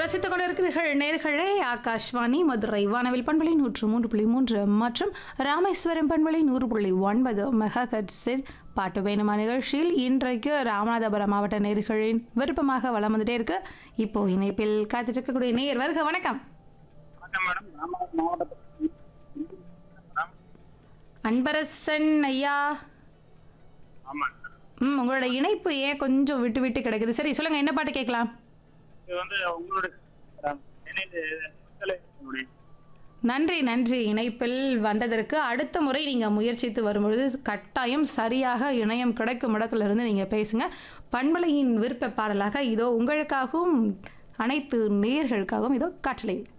ரசித்துக் கொண்டிருக்கிறீர்கள் நேர்களே ஆகாஷ்வாணி மதுரை வானவில் பண்பலை நூற்று மூன்று புள்ளி மூன்று மற்றும் ராமேஸ்வரம் பண்பலை நூறு புள்ளி ஒன்பது மெகா ஹெட்ஸில் பாட்டு வேணுமா நிகழ்ச்சியில் இன்றைக்கு ராமநாதபுரம் மாவட்ட நேர்களின் விருப்பமாக வளம் வந்துட்டே இருக்கு இப்போ இணைப்பில் காத்துட்டு இருக்கக்கூடிய நேயர் வருக வணக்கம் வணக்கம் மேடம் ராமநாதபுரம் மாவட்டத்தில் மேடம் அன்பரசன் ஐயா ஆமாங்க சார் ம் உங்களோட இணைப்பு ஏன் கொஞ்சம் விட்டு விட்டு கிடக்குது சரி சொல்லுங்க என்ன பாட்டு கேட்கலாம் இது வந்து உங்களோட மேடம், நினைவு புத்தகங்களுடைய நன்றி நன்றி இணைப்பில் வந்ததற்கு அடுத்த முறை நீங்கள் முயற்சித்து வரும்பொழுது கட்டாயம் சரியாக இணையம் கிடைக்கும் இடத்துல இருந்து நீங்கள் பேசுங்க பண்பலையின் விருப்ப பாடலாக இதோ உங்களுக்காகவும் அனைத்து நேயர்களுக்காகவும் இதோ காற்றலை